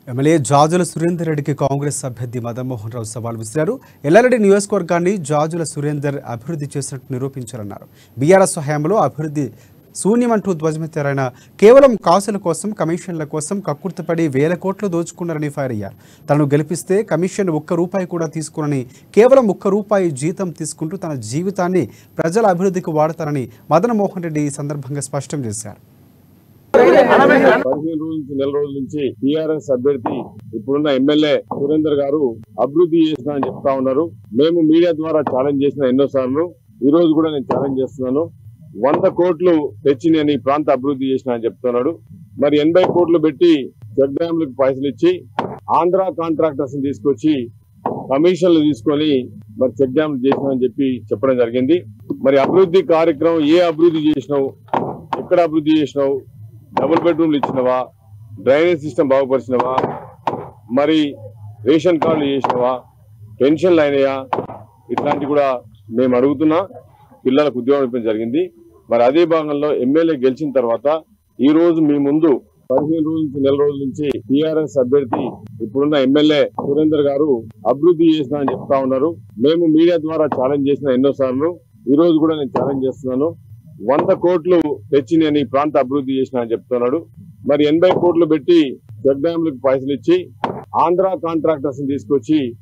MLA జాజుల Surender రెడ్డికి కాంగ్రెస్ అభ్యర్థి మదన్మోహన్ రావు సవాల్ విసిరారు ఎల్లారెడ్డి నియోజకవర్గాన్ని జాజుల సురేందర్ అభివృద్ధి చేసినట్టు నిరూపించారన్నారు బీఆర్ఎస్ హయాంలో అభివృద్ధి శూన్యమంటూ ధ్వజమెత్తారైన కేవలం కాసుల కోసం కమిషన్ల కోసం కక్కుర్తిపడి వేల కోట్లు దోచుకున్నారని ఫైర్ అయ్యారు తనను గెలిపిస్తే కమిషన్ ఒక్క రూపాయి కూడా తీసుకునని కేవలం ఒక్క రూపాయి జీతం తీసుకుంటూ తన జీవితాన్ని ప్రజల అభివృద్ధికి వాడతారని మదన్మోహన్ రెడ్డి ఈ సందర్భంగా స్పష్టం చేశారు పదిహేను రోజుల నుంచి నెల రోజుల నుంచి టిఆర్ఎస్ అభ్యర్థి ఇప్పుడున్న ఎమ్మెల్యే సురేందర్ గారు అభివృద్ధి చేసిన అని చెప్తా ఉన్నారు మేము మీడియా ద్వారా ఛాలెంజ్ చేసిన ఎన్నో సార్లు ఈ రోజు కూడా నేను ఛాలెంజ్ చేస్తున్నాను వంద కోట్లు తెచ్చి నేను ఈ ప్రాంత అభివృద్ధి చేసిన అని చెప్తున్నాడు మరి ఎనభై కోట్లు పెట్టి చెక్ డ్యామ్లకు పైసలు ఇచ్చి ఆంధ్ర కాంట్రాక్టర్స్ తీసుకొచ్చి కమిషన్లు తీసుకొని మరి చెక్ డ్యామ్లు చేసినామని చెప్పి చెప్పడం జరిగింది మరి అభివృద్ధి కార్యక్రమం ఏ అభివృద్ధి చేసినావు ఎక్కడ అభివృద్ధి చేసినావు డబుల్ బెడ్రూమ్లు ఇచ్చినవా డ్రైనేజ్ సిస్టమ్ బాగుపరిచినవా మరి రేషన్ కార్డులు చేసినవా పెన్షన్లు అయినాయా ఇట్లాంటి కూడా మేము అడుగుతున్నా పిల్లలకు ఉద్యోగం ఇవ్వడం జరిగింది మరి అదే భాగంలో ఎమ్మెల్యే గెలిచిన తర్వాత ఈ రోజు మీ ముందు పదిహేను రోజుల నుంచి నెల రోజుల నుంచి టిఆర్ఎస్ అభ్యర్థి ఇప్పుడున్న ఎమ్మెల్యే సురేందర్ గారు అభివృద్ధి చేసిన అని చెప్తా ఉన్నారు మేము మీడియా ద్వారా ఛాలెంజ్ చేసిన ఎన్నో సార్లు ఈ రోజు కూడా నేను ఛాలెంజ్ చేస్తున్నాను వంద కోట్లు తెచ్చి నేను ఈ ప్రాంత అభివృద్ధి చేసిన అని చెప్తున్నాడు మరి ఎనభై కోట్లు పెట్టి చెక్ డ్యామ్లకు పైసలు ఇచ్చి ఆంధ్ర కాంట్రాక్టర్స్ తీసుకొచ్చి